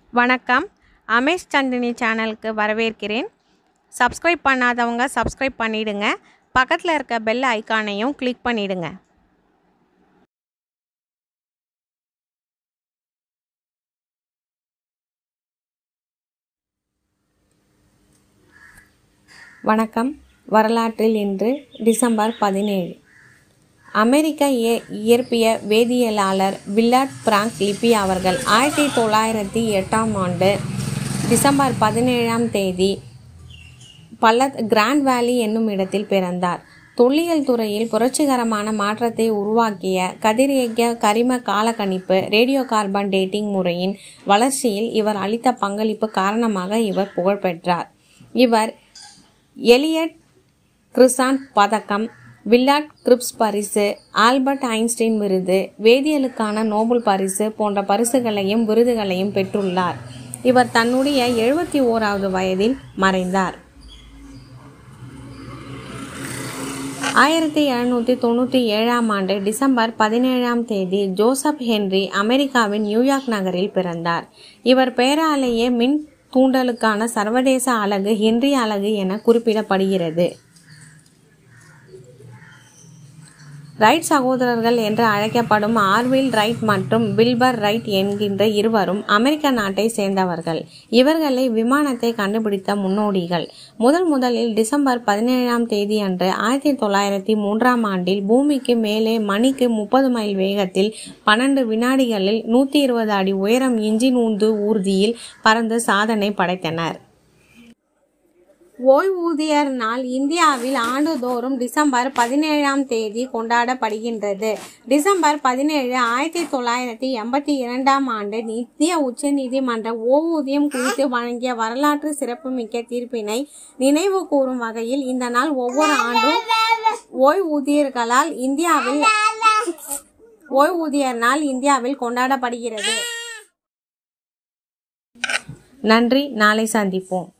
வணக்கம் அமேஷ் சந்தினி சேனலுக்கு வரவேற்கிறேன் சப்ஸ்கிரைப் பண்ணாதவங்க சப்ஸ்கிரைப் பண்ணிடுங்க பக்கத்தில் இருக்க பெல் ஐக்கானையும் கிளிக் பண்ணிடுங்க வணக்கம் வரலாற்றில் இன்று டிசம்பர் பதினேழு அமெரிக்க இய- இயற்பிய வேதியியலாளர் வில்லாட் பிராங்க் லிப்பி அவர்கள் ஆயிரத்தி தொள்ளாயிரத்தி எட்டாம் ஆண்டு டிசம்பர் பதினேழாம் தேதி பல்ல கிராண்ட் வேலி என்னும் இடத்தில் பிறந்தார் தொல்லியல் துறையில் புரட்சிகரமான மாற்றத்தை உருவாக்கிய கதிரியக்க கரிம காலக்கணிப்பு ரேடியோ கார்பன் டேட்டிங் முறையின் வளர்ச்சியில் இவர் அளித்த பங்களிப்பு காரணமாக இவர் புகழ்பெற்றார் இவர் எலியட் கிறிசான் பதக்கம் வில்லாட் கிரிப்ஸ் பரிசு ஆல்பர்ட் ஐன்ஸ்டைன் விருது வேதியியலுக்கான நோபல் பரிசு போன்ற பரிசுகளையும் விருதுகளையும் பெற்றுள்ளார் இவர் தன்னுடைய எழுபத்தி ஓராவது வயதில் மறைந்தார் ஆயிரத்தி எழுநூற்றி தொண்ணூற்றி ஏழாம் ஆண்டு டிசம்பர் பதினேழாம் தேதி ஜோசப் ஹென்றி அமெரிக்காவின் நியூயார்க் நகரில் பிறந்தார் இவர் பெயராலேயே மின் தூண்டலுக்கான சர்வதேச அலகு ஹென்றி அலகு என குறிப்பிடப்படுகிறது ரைட் சகோதரர்கள் என்று அழைக்கப்படும் ஆர்வில் ரைட் மற்றும் வில்பர் ரைட் என்கின்ற இருவரும் அமெரிக்க நாட்டை சேர்ந்தவர்கள் இவர்களை விமானத்தை கண்டுபிடித்த முன்னோடிகள் முதல் முதலில் டிசம்பர் பதினேழாம் தேதி அன்று ஆயிரத்தி தொள்ளாயிரத்தி மூன்றாம் ஆண்டில் பூமிக்கு மேலே மணிக்கு முப்பது மைல் வேகத்தில் பன்னெண்டு வினாடிகளில் நூற்றி இருபது அடி உயரம் இன்ஜின் உந்து ஊர்தியில் பறந்து சாதனை படைத்தனர் ஓய்வூதியர் நாள் இந்தியாவில் ஆண்டுதோறும் டிசம்பர் பதினேழாம் தேதி கொண்டாடப்படுகின்றது டிசம்பர் பதினேழு ஆயிரத்தி தொள்ளாயிரத்தி எண்பத்தி இரண்டாம் ஆண்டு இந்திய உச்சநீதிமன்ற ஓய்வூதியம் குறித்து வழங்கிய வரலாற்று சிறப்புமிக்க தீர்ப்பினை நினைவு கூறும் வகையில் இந்த நாள் ஒவ்வொரு ஆண்டும் ஓய்வூதியர்களால் இந்தியாவில் ஓய்வூதியர் நாள் இந்தியாவில் கொண்டாடப்படுகிறது நன்றி நாளை சந்திப்போம்